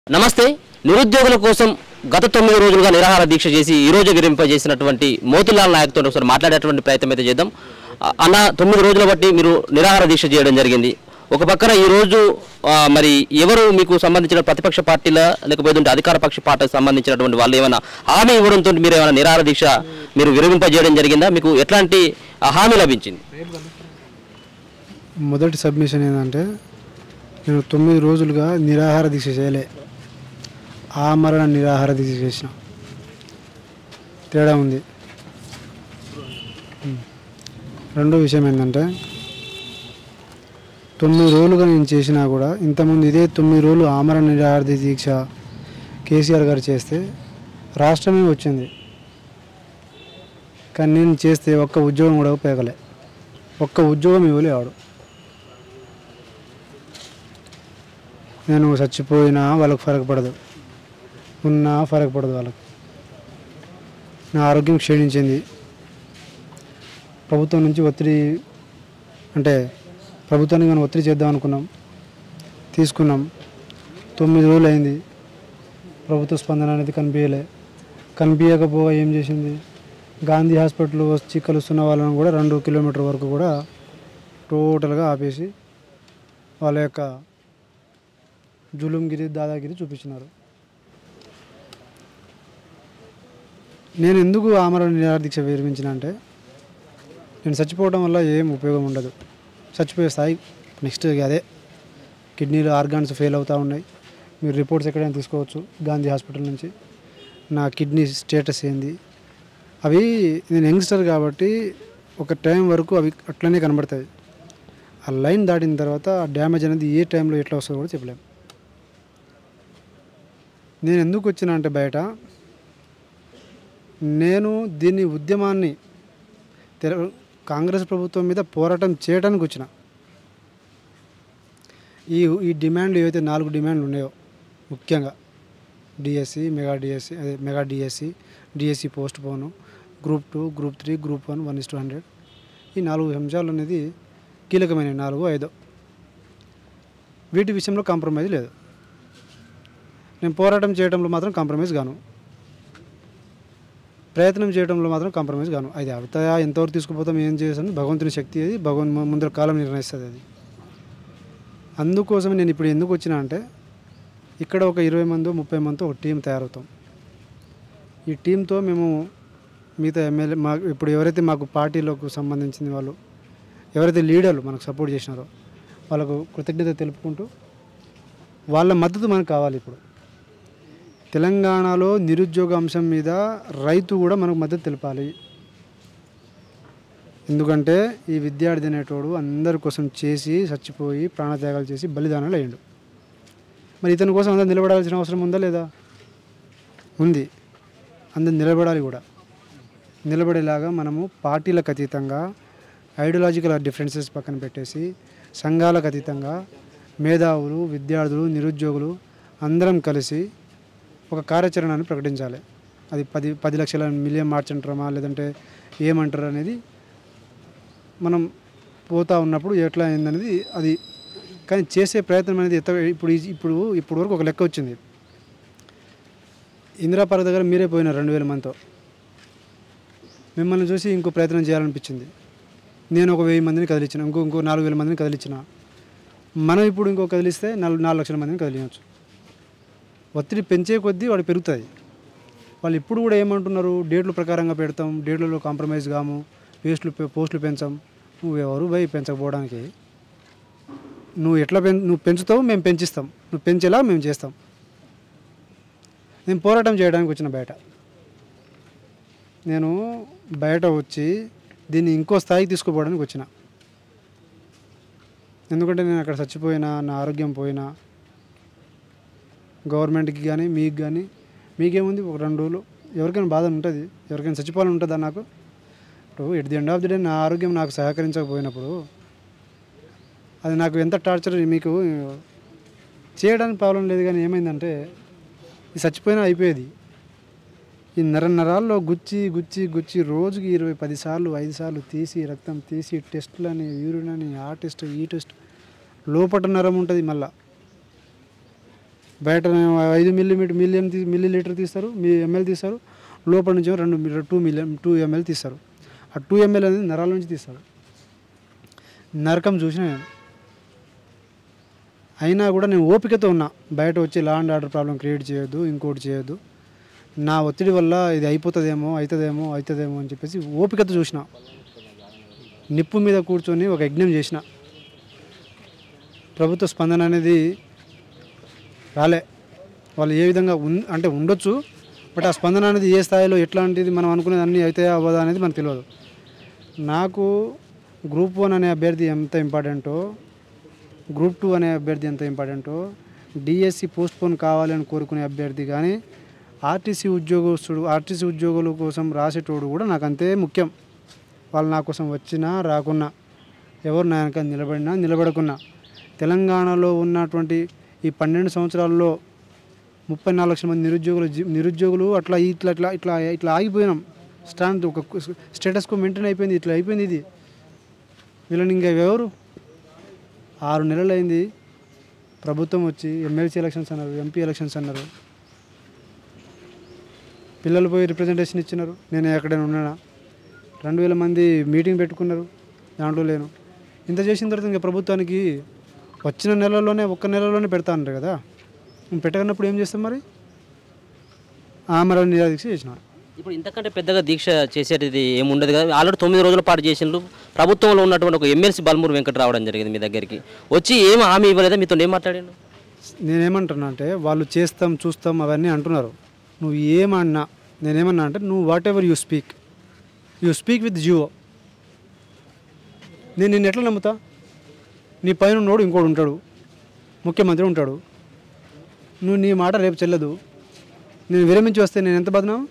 నమస్తే నిరుద్యోగుల కోసం గత తొమ్మిది రోజులుగా నిరాహార దీక్ష చేసి ఈ రోజు విరింపజేసినటువంటి మోతిలాల్ నాయక్తో ఒకసారి మాట్లాడేటువంటి ప్రయత్నం అయితే చేద్దాం ఆ, అన్న తొమ్మిది రోజుల బట్టి మీరు నిరాహార దీక్ష చేయడం జరిగింది ఒక పక్కన ఈ రోజు ఆ, మరి ఎవరు మీకు సంబంధించిన ప్రతిపక్ష పార్టీల లేకపోతే అధికార పక్ష పార్టీకి సంబంధించినటువంటి వాళ్ళు ఏమైనా హామీ ఇవ్వడంతో మీరు ఏమైనా నిరాహార దీక్ష మీరు విరమింపజేయడం జరిగిందా మీకు ఎట్లాంటి ఆ, హామీ లభించింది మొదటి సబ్మిషన్ ఏంటంటే నేను తొమ్మిది రోజులుగా నిరాహార దీక్ష చేయలే ఆమరణ నిరాహార దీక్ష చేసిన తేడా ఉంది ఉమ్. రెండో విషయం ఏంటంటే తొమ్మిది రోజులుగా నేను చేసినా కూడా ఇంతకుముందు ఇదే తొమ్మిది రోజులు ఆమరణ నిరాహార దీక్ష కేసీఆర్ గారు చేస్తే రాష్ట్రమే వచ్చింది కానీ నేను చేస్తే ఒక్క ఉద్యోగం కూడా పేగలే ఒక్క ఉద్యోగం ఇవ్వలే వాడు నేను చచ్చిపోయినా వాళ్ళకి ఫరక పడదు ఉన్నా ఫరక పడదు వాళ్ళకి నా ఆరోగ్యం క్షీణించింది ప్రభుత్వం నుంచి ఒత్తిడి అంటే ప్రభుత్వానికి మనం ఒత్తిడి చేద్దాం అనుకున్నాం తీసుకున్నాం తొమ్మిది రోజులు అయింది ప్రభుత్వ స్పందన అనేది కనిపించలే కనిపించకపోగా ఏం చేసింది గాంధీ హాస్పిటల్ వచ్చి కలుస్తున్న వాళ్ళని కూడా రెండు కిలోమీటర్ వరకు కూడా టోటల్గా ఆపేసి వాళ్ళ యొక్క జులుంగిరి దాదాగిరి చూపించినారు నేను ఎందుకు ఆమరణ నిరాహార దీక్ష విరమించిన అంటే నేను చచ్చిపోవడం వల్ల ఏం ఉపయోగం ఉండదు చచ్చిపోయే స్థాయి నెక్స్ట్ అదే కిడ్నీలు ఆర్గాన్స్ ఫెయిల్ అవుతూ ఉన్నాయి మీరు రిపోర్ట్స్ ఎక్కడైనా తీసుకోవచ్చు గాంధీ హాస్పిటల్ నుంచి నా కిడ్నీ స్టేటస్ ఏంది అవి నేను యంగ్స్టర్ కాబట్టి ఒక టైం వరకు అవి అట్లనే కనబడతాయి ఆ లైన్ దాటిన తర్వాత ఆ డ్యామేజ్ అనేది ఏ టైంలో ఎట్లా వస్తుందో కూడా చెప్పలేము నేను ఎందుకు వచ్చినా అంటే బయట నేను దీన్ని ఉద్యమాన్ని తెర కాంగ్రెస్ ప్రభుత్వం మీద పోరాటం చేయడానికి వచ్చిన ఈ ఈ డిమాండ్లు ఏవైతే నాలుగు డిమాండ్లు ఉన్నాయో ముఖ్యంగా డిఎస్సి మెగా డిఎస్సి అదే మెగా డిఎస్సి డిఎస్సి పోస్ట్ పోను group two group three group one one is two hundred ఈ నాలుగు అంశాలు అనేది కీలకమైన నాలుగు ఐదో వీటి విషయంలో కాంప్రమైజ్ లేదు నేను పోరాటం చేయడంలో మాత్రం కాంప్రమైజ్ గాను ప్రయత్నం చేయడంలో మాత్రం కాంప్రమైజ్ గాను అది అవుతాయా ఎంతవరకు తీసుకుపోతాం ఏం చేస్తాను భగవంతుని శక్తి అది భగవన్ ముందర కాలం నిర్ణయిస్తుంది అది అందుకోసం నేను ఇప్పుడు ఎందుకు వచ్చినా అంటే ఇక్కడ ఒక ఇరవై మంది ముప్పై మందితో ఒక టీం తయారవుతాం ఈ టీంతో మేము మిగతా ఎమ్మెల్యే మా ఇప్పుడు ఎవరైతే మాకు పార్టీలకు సంబంధించిన వాళ్ళు ఎవరైతే లీడర్లు మనకు సపోర్ట్ చేసినారో వాళ్ళకు కృతజ్ఞత తెలుపుకుంటూ వాళ్ళ మద్దతు మనకు కావాలి ఇప్పుడు తెలంగాణలో నిరుద్యోగ అంశం మీద రైతు కూడా మనకు మద్దతు తెలపాలి ఎందుకంటే ఈ విద్యార్థి అనేటోడు అందరి కోసం చేసి చచ్చిపోయి ప్రాణత్యాగాలు చేసి బలిదానాలు అయ్యిండు మరి ఇతని కోసం అందరు నిలబడాల్సిన అవసరం ఉందా లేదా ఉంది అందరు నిలబడాలి కూడా నిలబడేలాగా మనము పార్టీలకు అతీతంగా ఐడియాలజికల్ డిఫరెన్సెస్ పక్కన పెట్టేసి సంఘాలకు అతీతంగా మేధావులు విద్యార్థులు నిరుద్యోగులు అందరం కలిసి ఒక కార్యాచరణని ప్రకటించాలి అది పది పది లక్షల మిలియన్ మార్చ్ అంటారమా లేదంటే ఏమంటారు అనేది మనం పోతా ఉన్నప్పుడు ఎట్లా అయిందనేది అది కానీ చేసే ప్రయత్నం అనేది ఎత్త ఇప్పుడు ఈ- ఇప్పుడు ఇప్పుడు వరకు ఒక లెక్క వచ్చింది ఇందిరా పార్క్ దగ్గర మీరే పోయినారు రెండు వేల మందితో మిమ్మల్ని చూసి ఇంకో ప్రయత్నం చేయాలనిపించింది నేను ఒక వెయ్యి మందిని కదిలించిన ఇంకో ఇంకో నాలుగు వేల మందిని కదిలించిన మనం ఇప్పుడు ఇంకో కదిలిస్తే నాలుగు నాలుగు లక్షల మందిని కదిలించవచ్చు ఒత్తిడి పెంచే కొద్దీ వాడు పెరుగుతుంది వాళ్ళు ఇప్పుడు కూడా ఏమంటున్నారు డేట్ల ప్రకారంగా పెడతాం డేట్లలో కాంప్రమైజ్ కాము వేస్ట్లు పె- పోస్టులు పెంచాం నువ్వు ఎవరు పోయి పెంచకపోవడానికి నువ్వు ఎట్లా పెం నువ్వు పెంచుతావు మేము పెంచిస్తాం నువ్వు పెంచేలా మేము చేస్తాం నేను పోరాటం చేయడానికి వచ్చిన బయట నేను బయట వచ్చి దీన్ని ఇంకో స్థాయికి తీసుకుపోవడానికి వచ్చిన ఎందుకంటే నేను అక్కడ చచ్చిపోయినా నా ఆరోగ్యం పోయినా గవర్నమెంట్కి కానీ మీకు కానీ మీకేముంది ఒక రెండు రోజులు ఎవరికైనా బాధ ఉంటుంది ఎవరికైనా చచ్చిపోవాలని ఉంటుందా నాకు ఇప్పుడు at the end of the day నా ఆరోగ్యం నాకు సహకరించకపోయినప్పుడు అది నాకు ఎంత టార్చర్ మీకు చేయడానికి ప్రాబ్లం లేదు కానీ ఏమైందంటే ఇది చచ్చిపోయినా అయిపోయేది ఈ నర నరాల్లో గుచ్చి గుచ్చి గుచ్చి రోజుకి ఇరవై పది సార్లు ఐదు సార్లు తీసి రక్తం తీసి టెస్టులని యూరిన్ అని ఆ టెస్ట్ ఈ టెస్ట్ లోపట నరం ఉంటుంది మళ్ళా బయట ఐదు మిల్లీమీటర్ మిలియన్ తీ మిల్లీ లీటర్ తీస్తారు మీ ఎంఎల్ తీస్తారు లోపల నుంచి ఏమో రెండు మీ- టూ మిలియన్ టూ ఎంఎల్ తీస్తారు ఆ టూ ఎంఎల్ అనేది నరాల నుంచి తీస్తారు నరకం చూసిన నేను అయినా కూడా నేను ఓపికతో ఉన్నా బయట వచ్చి law and order problem create చేయొద్దు ఇంకోటి చేయొద్దు నా ఒత్తిడి వల్ల ఇది అయిపోతుందేమో అవుతుందేమో అవుతుందేమో అని చెప్పేసి ఓపికతో చూసిన నిప్పు మీద కూర్చొని ఒక యజ్ఞం చేసిన ప్రభుత్వ స్పందన అనేది రాలే వాళ్ళు ఏ విధంగా ఉన్ అంటే ఉండొచ్చు బట్ ఆ స్పందన అనేది ఏ స్థాయిలో ఎట్లాంటిది మనం అనుకునేది అన్నీ అయితే అవ్వదా అనేది మనకు తెలియదు నాకు గ్రూప్ వన్ అనే అభ్యర్థి ఎంత ఇంపార్టెంటో గ్రూప్ టూ అనే అభ్యర్థి ఎంత ఇంపార్టెంటో డిఎస్సి పోస్ట్ పోన్ కావాలని కోరుకునే అభ్యర్థి కానీ ఆర్టీసీ ఉద్యోగస్తుడు ఆర్టీసీ ఉద్యోగుల కోసం రాసేటోడు కూడా నాకు అంతే ముఖ్యం వాళ్ళు నా కోసం వచ్చినా రాకున్నా ఎవరు నా వెనక నిలబడినా నిలబడకున్నా తెలంగాణలో ఉన్నటువంటి ఈ పన్నెండు సంవత్సరాల్లో ముప్పై నాలుగు లక్షల మంది నిరుద్యోగులు జీ- నిరుద్యోగులు అట్లా ఇట్లా ఇట్లా ఇట్లా ఇట్లా ఆగిపోయినాం స్టాండ్ ఒక స్టేటస్ కో మెయింటైన్ అయిపోయింది ఇట్లా అయిపోయింది ఇది వీళ్ళని ఇంకా ఎవరు ఆరు నెలలు అయింది ప్రభుత్వం వచ్చి ఎమ్మెల్సీ ఎలక్షన్స్ అన్నారు ఎంపీ ఎలక్షన్స్ అన్నారు పిల్లలు పోయి రిప్రజెంటేషన్ ఇచ్చినారు నేను ఎక్కడైనా ఉన్నానా రెండు వేల మంది మీటింగ్ పెట్టుకున్నారు దాంట్లో లేను ఇంత చేసిన తర్వాత ఇంకా ప్రభుత్వానికి వచ్చిన నెలలోనే ఒక్క నెలలోనే పెడతా అన్నారు కదా పెట్టకున్నప్పుడు ఏం చేస్తాం మరి ఆమరణ నిరాదీక్ష చేసిన ఇప్పుడు ఇంతకంటే పెద్దగా దీక్ష చేసేది ఏముండదు కదా ఆల్రెడీ తొమ్మిది రోజుల పాటు చేసిండ్రు ప్రభుత్వంలో ఉన్నటువంటి ఒక ఎమ్మెల్సీ బల్మూరు వెంకట రావడం జరిగింది మీ దగ్గరికి వచ్చి ఏం హామీ ఇవ్వలేదా మీతో ఏం మాట్లాడాను నేనేమంటున్నా అంటే వాళ్ళు చేస్తాం చూస్తాం అవన్నీ అంటున్నారు నువ్వు ఏమన్నా నేనేమన్నా అంటే నువ్వు whatever you speak you speak with జియో నేను నిన్ను ఎట్లా నమ్ముతా నీ పైన ఉన్నోడు ఇంకోడు ఉంటాడు ముఖ్యమంత్రి ఉంటాడు నువ్వు నీ మాట రేపు చెల్లదు నేను విరమించి వస్తే నేను ఎంత బదనాం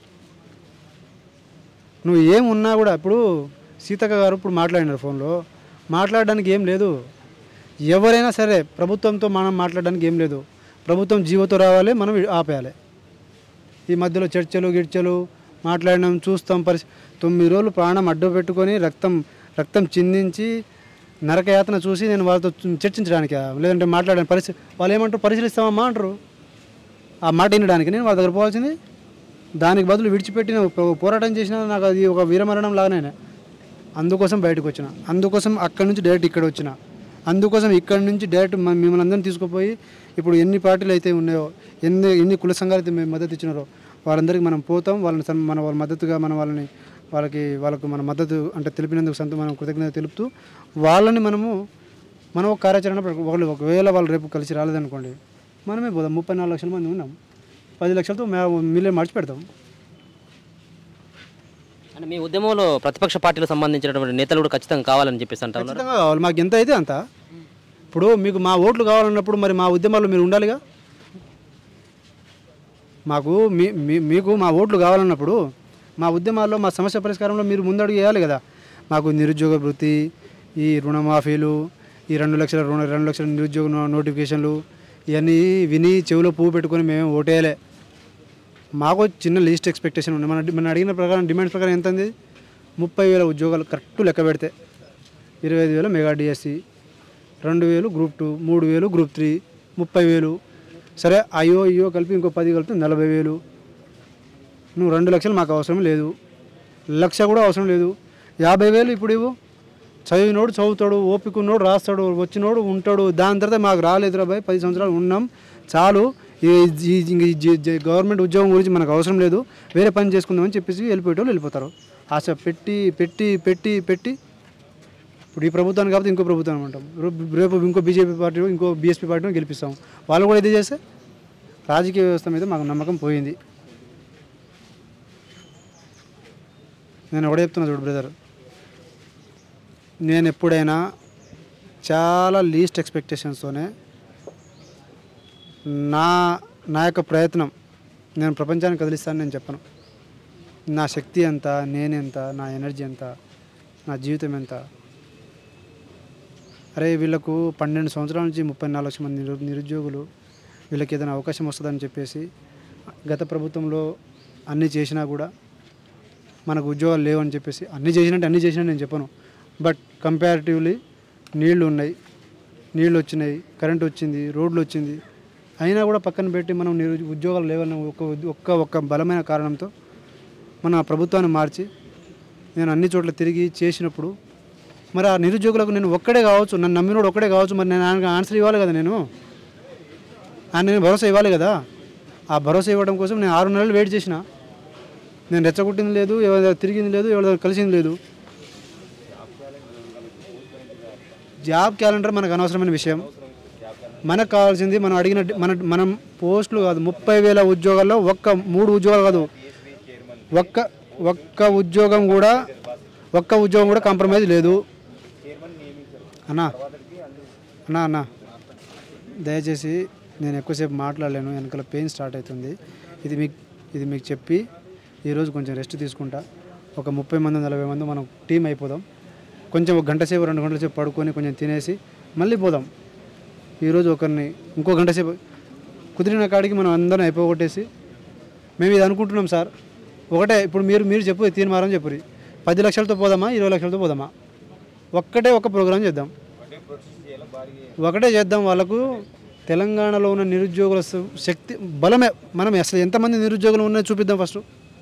నువ్వు ఏం ఉన్నా కూడా ఇప్పుడు సీతక్క గారు ఇప్పుడు మాట్లాడినారు ఫోన్లో మాట్లాడడానికి ఏం లేదు ఎవరైనా సరే ప్రభుత్వంతో మనం మాట్లాడడానికి ఏం లేదు ప్రభుత్వం జీవోతో రావాలి మనం వి- ఆపేయాలి ఈ మధ్యలో చర్చలు గిడ్చలు మాట్లాడినాం చూస్తాం పరిస్థితి తొమ్మిది రోజులు ప్రాణం అడ్డు పెట్టుకొని రక్తం రక్తం చిందించి నరకయాతన చూసి నేను వాళ్ళతో చు- చర్చించడానికా లేదంటే మాట్లాడే పరిస్థితి వాళ్ళు ఏమంటారు పరిశీలిస్తామమ్మా అంటారు ఆ మాట వినడానికి నేను వాళ్ళ దగ్గర పోవాల్సింది దానికి బదులు విడిచిపెట్టిన పో- పోరాటం చేసిన నాకు అది ఒక వీరమరణం లాగానే అందుకోసం బయటకు వచ్చిన అందుకోసం అక్కడి నుంచి డైరెక్ట్ ఇక్కడ వచ్చిన అందుకోసం ఇక్కడ నుంచి డైరెక్ట్ మ- మిమ్మల్ని అందరిని తీసుకుపోయి ఇప్పుడు ఎన్ని పార్టీలు అయితే ఉన్నాయో ఎన్ని ఎన్ని కుల సంఘాలు అయితే మేము మద్దతు ఇచ్చినారో వాళ్ళందరికీ మనం పోతాం వాళ్ళని సన్- మన వాళ్ళ మద్దతుగా మన వాళ్ళని వాళ్ళకి వాళ్ళకు మన మద్దతు అంటే తెలిపినందుకు సంత మనం కృతజ్ఞత తెలుపుతూ వాళ్ళని మనము మనం ఒక కార్యాచరణ పెట్టుకో- వాళ్ళు ఒకవేళ వాళ్ళు రేపు కలిసి రాలేదనుకోండి మనమే పోదాం ముప్పై నాలుగు లక్షల మంది ఉన్నాం పది లక్షలతో మే మిలియన్ మార్చి పెడతాం అంటే మీ ఉద్యమంలో ప్రతిపక్ష పార్టీలకు సంబంధించినటువంటి నేతలు కూడా ఖచ్చితంగా కావాలని చెప్పేసి అంటా ఉన్నారు ఖచ్చితంగా కావాలి మాకు ఎంత అయితే అంత ఇప్పుడు మీకు మా ఓట్లు కావాలన్నప్పుడు మరి మా ఉద్యమాల్లో మీరు ఉండాలిగా మాకు మీ మీ- మీకు మా ఓట్లు కావాలన్నప్పుడు మా ఉద్యమాల్లో మా సమస్య పరిష్కారంలో మీరు ముందడుగు వేయాలి కదా మాకు నిరుద్యోగ వృత్తి ఈ రుణమాఫీలు ఈ రెండు లక్షల రుణ రెండు లక్షల నిరుద్యోగ నో- నోటిఫికేషన్లు ఇవన్నీ విని చెవిలో పువ్వు పెట్టుకొని మేము ఓటేయాలి మాకు చిన్న లీస్ట్ ఎక్స్పెక్టేషన్ ఉంది మన మన అడిగిన ప్రకారం డిమాండ్స్ ప్రకారం ఎంత ఉంది ముప్పై వేల ఉద్యోగాలు కరెక్ట్ లెక్క పెడితే ఇరవై ఐదు వేల మెగా డిఎస్సి రెండు వేలు గ్రూప్ టూ మూడు వేలు గ్రూప్ త్రీ ముప్పై వేలు సరే అయ్యో అయ్యో కలిపి ఇంకో పది కలిపి నలభై వేలు నువ్వు రెండు లక్షలు మాకు అవసరం లేదు లక్ష కూడా అవసరం లేదు యాభై వేలు ఇప్పుడు ఇవ్వు చదివినోడు చదువుతాడు ఓపికన్నోడు రాస్తాడు వచ్చినోడు ఉంటాడు దాని తర్వాత మాకు రాలేదు రాబాయ్ పది సంవత్సరాలు ఉన్నాం చాలు ఈ ఈ- ఈ జ- జ- గవర్నమెంట్ ఉద్యోగం గురించి మనకు అవసరం లేదు వేరే పని చేసుకుందామని చెప్పేసి వెళ్ళిపోయేటోళ్ళు వెళ్ళిపోతారు ఆశ పెట్టి పెట్టి పెట్టి పెట్టి ఇప్పుడు ఈ ప్రభుత్వాన్ని కాబట్టి ఇంకో ప్రభుత్వం అంటాం రేపు- రేపు ఇంకో బీజేపీ పార్టీ ఇంకో బీఎస్పీ పార్టీని గెలిపిస్తాం వాళ్ళు కూడా ఇదే చేస్తే రాజకీయ వ్యవస్థ మీద మాకు నమ్మకం పోయింది నేను ఒకటే చెప్తున్నా చూడు బ్రదర్ నేను ఎప్పుడైనా చాలా లీస్ట్ ఎక్స్పెక్టేషన్స్తోనే నా నా యొక్క ప్రయత్నం నేను ప్రపంచాన్ని కదిలిస్తానని నేను చెప్పను నా శక్తి ఎంత నేనెంత నా ఎనర్జీ ఎంత నా జీవితం ఎంత అరే వీళ్ళకు పన్నెండు సంవత్సరాల నుంచి ముప్పై నాలుగు లక్షల మంది నిరు నిరుద్యోగులు వీళ్ళకి ఏదైనా అవకాశం వస్తుందని చెప్పేసి గత ప్రభుత్వంలో అన్నీ చేసినా కూడా మనకు ఉద్యోగాలు లేవని చెప్పేసి అన్నీ చేసినట్టు అన్నీ చేసినట్టు నేను చెప్పను బట్ కంపారిటివ్లీ నీళ్లు ఉన్నాయి నీళ్ళు వచ్చినాయి కరెంట్ వచ్చింది రోడ్లు వచ్చింది అయినా కూడా పక్కన పెట్టి మనం నిరు ఉద్యోగాలు లేవన్న ఒక ఒక్క ఒక్క బలమైన కారణంతో మన ప్రభుత్వాన్ని మార్చి నేను అన్ని చోట్ల తిరిగి చేసినప్పుడు మరి ఆ నిరుద్యోగులకు నేను ఒక్కడే కావచ్చు నన్ను నమ్మినోడు ఒక్కడే కావచ్చు మరి నేను ఆయనకు ఆన్సర్ ఇవ్వాలి కదా నేను ఆయన నేను భరోసా ఇవ్వాలి కదా ఆ భరోసా ఇవ్వడం కోసం నేను ఆరు నెలలు వెయిట్ చేసిన నేను రెచ్చగొట్టింది లేదు ఎవరి దగ్గర తిరిగింది లేదు ఎవరి దగ్గర కలిసింది లేదు జాబ్ క్యాలెండర్ మనకు అనవసరమైన విషయం మనకు కావాల్సింది మనం అడిగిన మన మనం పోస్టులు కాదు ముప్పై వేల ఉద్యోగాల్లో ఒక్క మూడు ఉద్యోగాలు కాదు ఒక్క ఒక్క ఉద్యోగం కూడా ఒక్క ఉద్యోగం కూడా కాంప్రమైజ్ లేదు అన్నా అన్నా అన్నా దయచేసి నేను ఎక్కువసేపు మాట్లాడలేను వెనకాల పెయిన్ స్టార్ట్ అవుతుంది ఇది మీకు ఇది మీకు చెప్పి ఈరోజు కొంచెం రెస్ట్ తీసుకుంటా ఒక ముప్పై మంది నలభై మంది మనం టీం అయిపోదాం కొంచెం ఒక గంట సేపు రెండు గంటల సేపు పడుకొని కొంచెం తినేసి మళ్ళీ పోదాం ఈరోజు ఒకరిని ఇంకో గంట సేపు కుదిరిన కాడికి మనం అందరం అయిపోగొట్టేసి మేము ఇది అనుకుంటున్నాం సార్ ఒకటే ఇప్పుడు మీరు మీరు చెప్పు తీర్మానం చెప్పురి పది లక్షలతో పోదామా ఇరవై లక్షలతో పోదామా ఒక్కటే ఒక ప్రోగ్రాం చేద్దాం ఒకటే చేద్దాం వాళ్ళకు తెలంగాణలో ఉన్న నిరుద్యోగుల స- శక్తి బలమే మనం అసలు ఎంతమంది నిరుద్యోగులు ఉన్నాయో చూపిద్దాం ఫస్ట్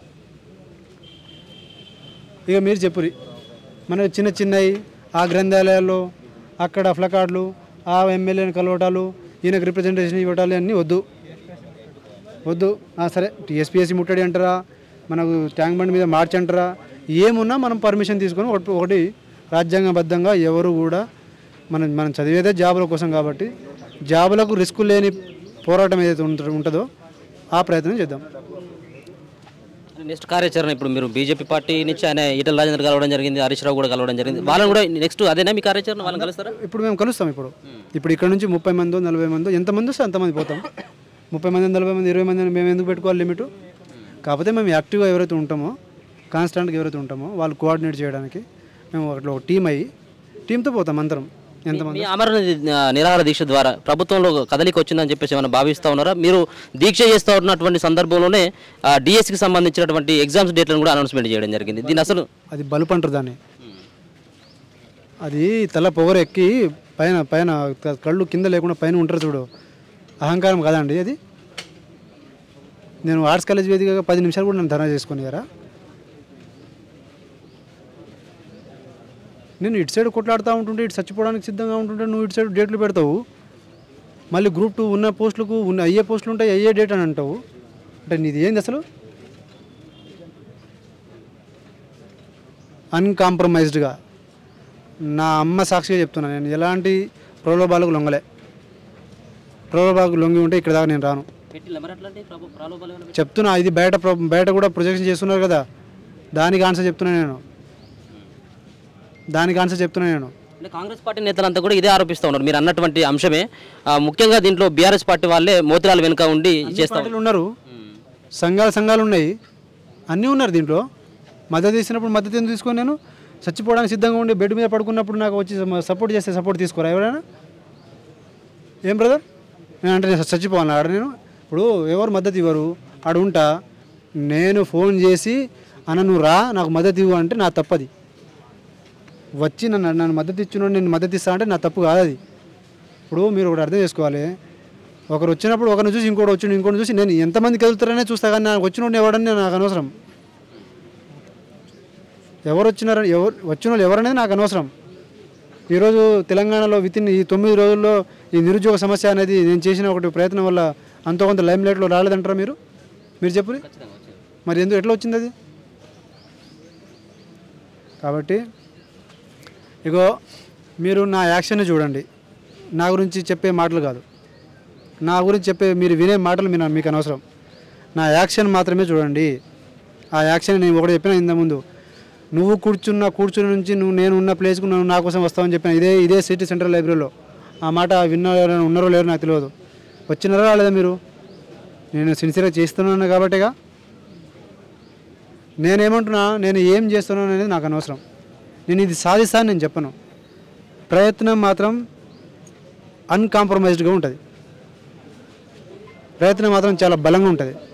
ఇక మీరు చెప్పురి మన చిన్న చిన్నవి ఆ గ్రంథాలయాల్లో అక్కడ ఫ్లకార్డులు ఆ ఎమ్మెల్యేని కలవటాలు ఈయనకు రిప్రజెంటేషన్ ఇవ్వటాలు అన్నీ వద్దు వద్దు ఆ, సరే టీఎస్పీఎస్సీ ముట్టడి అంటారా మనకు ట్యాంక్ బండ్ మీద మార్చ్ అంటారా ఏమున్నా మనం పర్మిషన్ తీసుకొని ఒకటి ఒకటి రాజ్యాంగబద్ధంగా ఎవరు కూడా మనం మనం చదివేదే జాబుల కోసం కాబట్టి జాబులకు రిస్క్ లేని పోరాటం ఏదైతే ఉంట- ఉంటుందో ఆ ప్రయత్నం చేద్దాం నెక్స్ట్ కార్యాచరణ ఇప్పుడు మీరు బీజేపీ పార్టీ నుంచి ఆయన ఈటల రాజేంద్ర కలవడం జరిగింది హరీష్ రావు కూడా కలవడం జరిగింది వాళ్ళని కూడా నెక్స్ట్ అదేనా మీ కార్యాచరణ వాళ్ళని కలుస్తారా ఇప్పుడు మేము కలుస్తాం ఇప్పుడు ఇప్పుడు ఇక్కడ నుంచి ముప్పై మందో నలభై మందో ఎంతమంది వస్తే అంతమంది పోతాం ముప్పై మంది నలభై మంది ఇరవై మంది మేము ఎందుకు పెట్టుకోవాలి లిమిట్ కాకపోతే మేము యాక్టివ్గా ఎవరైతే ఉంటామో కాన్స్టాంట్గా ఎవరైతే ఉంటామో వాళ్ళు కోఆర్డినేట్ చేయడానికి మేము అట్లా ఒక టీం అయ్యి టీంతో పోతాం అందరం ఎంతమంది మీ అమరణ ది- నిరాహార దీక్ష ద్వారా ప్రభుత్వంలో కదలిక వచ్చిందని చెప్పేసి ఏమైనా భావిస్తూ ఉన్నారా మీరు దీక్ష చేస్తూ ఉన్నటువంటి సందర్భంలోనే డిఎస్సికి సంబంధించినటువంటి ఎగ్జామ్స్ డేట్లను కూడా అనౌన్స్మెంట్ చేయడం జరిగింది దీని అసలు అది బలుపు అంటారు దాన్ని అది తల పొగరు ఎక్కి పైన పైన క- కళ్ళు కింద లేకుండా పైన ఉంటారు చూడు అహంకారం కాదండి అది నేను ఆర్ట్స్ కాలేజ్ వేదికగా పది నిమిషాలు కూడా నన్ను ధర్నా చేసుకుని కదా నేను ఇటు సైడ్ కొట్లాడుతూ ఉంటుంటే ఇటు చచ్చిపోవడానికి సిద్ధంగా ఉంటుంటే నువ్వు ఇటు సైడ్ డేట్లు పెడతావు మళ్ళీ గ్రూప్ టూ ఉన్న పోస్టులకు ఉన్న అయ్యే పోస్టులు ఉంటాయి అయ్యే డేట్ అని అంటావు అంటే నీది ఏంది అసలు అన్కాంప్రమైజ్డ్గా నా అమ్మ సాక్షిగా చెప్తున్నా నేను ఎలాంటి ప్రలోభాలకు లొంగలే ప్రలోభాలకు లొంగి ఉంటే ఇక్కడ దాకా నేను రాను పెట్టిల్లా మరి అట్లాంటి ప్రభు- ప్రలోభాలు ఏమైనా చెప్తున్నా ఇది బయట ప్ర- బయట కూడా ప్రొజెక్షన్ చేస్తున్నారు కదా దానికి ఆన్సర్ చెప్తున్నా నేను దానికి ఆన్సర్ చెప్తున్నా నేను అంటే కాంగ్రెస్ పార్టీ నేతలంతా కూడా ఇదే ఆరోపిస్తూ ఉన్నారు మీరు అన్నటువంటి అంశమే ఆ, ముఖ్యంగా దీంట్లో బీఆర్ఎస్ పార్టీ వాళ్ళే మోతిరాల వెనుక ఉండి చేస్తా పార్టీలు ఉన్నారు సంఘాలు సంఘాలు ఉన్నాయి అన్నీ ఉన్నారు దీంట్లో మద్దతు ఇచ్చినప్పుడు మద్దతు ఎందుకు తీసుకొని నేను చచ్చిపోవడానికి సిద్ధంగా ఉండి బెడ్ మీద పడుకున్నప్పుడు నాకు వచ్చి సపోర్ట్ చేస్తే సపోర్ట్ తీసుకోరా ఎవరైనా ఏం బ్రదర్ నేను అంటే నేను చచ్చిపోవాలి ఆడ నేను ఇప్పుడు ఎవరు మద్దతు ఇవ్వరు ఆడ ఉంటా నేను ఫోన్ చేసి అన్న నువ్వు రా నాకు మద్దతు ఇవ్వు అంటే నా తప్పది వచ్చి నన్ను నన్ను మద్దతు ఇచ్చినోడు నేను మద్దతు ఇస్తా అంటే నా తప్పు కాదు అది ఇప్పుడు మీరు ఒకటి అర్థం చేసుకోవాలి ఒకరు వచ్చినప్పుడు ఒకరిని చూసి ఇంకోటి వచ్చి ఇంకోటి చూసి నేను ఎంతమంది కదులుతారనే చూస్తా కానీ నాకు వచ్చినోడిని ఎవడని నాకు అనవసరం ఎవరు వచ్చినారని ఎవరు వచ్చిన వాళ్ళు ఎవరనేది నాకు అనవసరం ఈరోజు తెలంగాణలో విత్ ఇన్ ఈ తొమ్మిది రోజుల్లో ఈ నిరుద్యోగ సమస్య అనేది నేను చేసిన ఒకటి ప్రయత్నం వల్ల అంతో కొంత లైమ్ లైట్లో రాలేదంటారా మీరు మీరు చెప్పు మరి ఎందుకు ఎట్లా వచ్చింది అది కాబట్టి ఇగో మీరు నా యాక్షన్ చూడండి నా గురించి చెప్పే మాటలు కాదు నా గురించి చెప్పే మీరు వినే మాటలు మీరు మీకు అనవసరం నా యాక్షన్ మాత్రమే చూడండి ఆ యాక్షన్ నేను ఒకటి చెప్పిన ఇంత ముందు నువ్వు కూర్చున్న కూర్చుని నుంచి నువ్వు నేను ఉన్న ప్లేస్కు నువ్వు నా కోసం వస్తావని చెప్పిన ఇదే ఇదే సిటీ సెంట్రల్ లైబ్రరీలో ఆ మాట విన్న ఎవరైనా ఉన్నారో లేరో నాకు తెలియదు వచ్చినారా రాలేదా మీరు నేను సిన్సియర్గా చేస్తున్నాను కాబట్టిగా నేనేమంటున్నా నేను ఏం చేస్తున్నాను అనేది నాకు అనవసరం నేను ఇది సాధిస్తాను నేను చెప్పను ప్రయత్నం మాత్రం అన్కాంప్రమైజ్డ్గా ఉంటుంది ప్రయత్నం మాత్రం చాలా బలంగా ఉంటుంది